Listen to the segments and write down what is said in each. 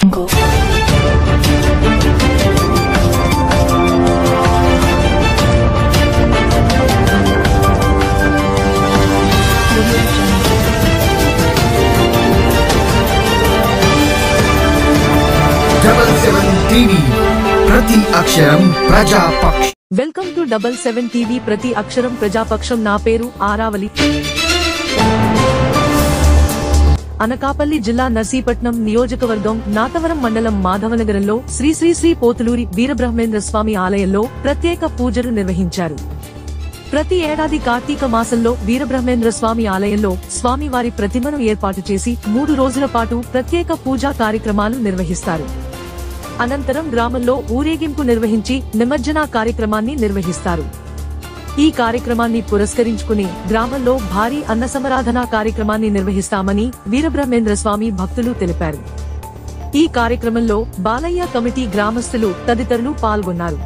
Jungle. Audio Jungle. Double seven TV ప్రతి అక్షరం ప్రజాపక్ష welcome to double seven TV ప్రతి అక్షరం ప్రజాపక్షం నా పేరు ఆరావలి అనకాపల్లి జిల్లా నర్సీపట్నం నియోజకవర్గం నాతవరం మండలం మాధవనగరంలో శ్రీ శ్రీ శ్రీ పోతులూరి వీరబ్రహ్మేంద్ర స్వామి ఆలయంలో ప్రత్యేక పూజలు నిర్వహించారు ప్రతి ఏడాది కార్తీక మాసంలో వీరబ్రహ్మేంద్ర స్వామి ఆలయంలో స్వామివారి ప్రతిమను ఏర్పాటు చేసి మూడు రోజుల పాటు ప్రత్యేక పూజా కార్యక్రమాలు నిర్వహిస్తారు అనంతరం గ్రామంలో ఊరేగింపు నిర్వహించి నిమజ్జన కార్యక్రమాన్ని నిర్వహిస్తారు ఈ కార్యక్రమాన్ని పురస్కరించుకుని గ్రామంలో భారీ అన్నసమరాధన కార్యక్రమాన్ని నిర్వహిస్తామని వీరబ్రహ్మేంద్ర స్వామి భక్తులు తెలిపారు ఈ కార్యక్రమంలో బాలయ్య కమిటీ గ్రామస్తులు తదితరులు పాల్గొన్నారు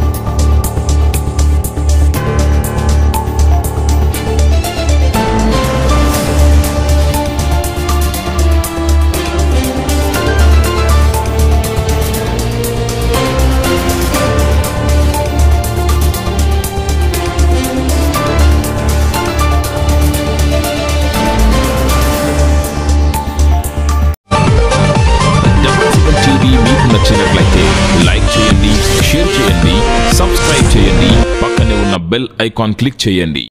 డబ్ల్యూసీఎల్ టీవీ మీకు నచ్చినట్లయితే లైక్ చేయండి షేర్ చేయండి సబ్స్క్రైబ్ చేయండి పక్కనే ఉన్న బెల్ ఐకాన్ క్లిక్ చేయండి